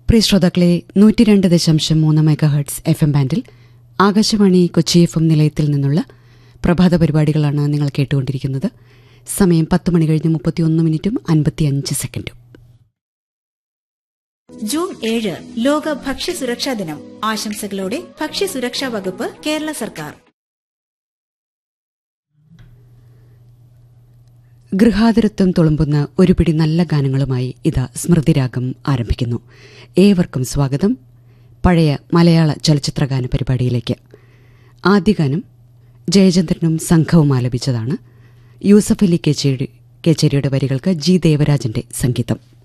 പ്രിയ ശ്രോതാക്കളെ നൂറ്റിരണ്ട് ദശാംശം മൂന്ന് മെഗാ ഹെർട്സ് എഫ് എം ബാൻഡിൽ ആകാശവാണി കൊച്ചി എഫ് എം നിലയത്തിൽ നിന്നുള്ള പ്രഭാത പരിപാടികളാണ് നിങ്ങൾ കേട്ടുകൊണ്ടിരിക്കുന്നത് സമയം പത്ത് മണി കഴിഞ്ഞ് മുപ്പത്തിയൊന്ന് മിനിറ്റും അൻപത്തിയഞ്ച് സെക്കൻഡും ജൂൺ ഏഴ് ലോക ഭക്ഷ്യസുരക്ഷാ ദിനം ആശംസകളോടെ ഭക്ഷ്യസുരക്ഷാ വകുപ്പ് കേരള സർക്കാർ ഗൃഹാതുരത്വം തുളുമ്പുന്ന ഒരു പിടി നല്ല ഗാനങ്ങളുമായി ഇതാ സ്മൃതിരാഗം ആരംഭിക്കുന്നു ഏവർക്കും സ്വാഗതം പഴയ മലയാള ചലച്ചിത്രഗാന പരിപാടിയിലേക്ക് ആദ്യ ഗാനം ജയചന്ദ്രനും സംഘവും ആലപിച്ചതാണ് യൂസഫ് അലി കേച്ചേരി കേച്ചേരിയുടെ വരികൾക്ക് ജി ദേവരാജന്റെ സംഗീതം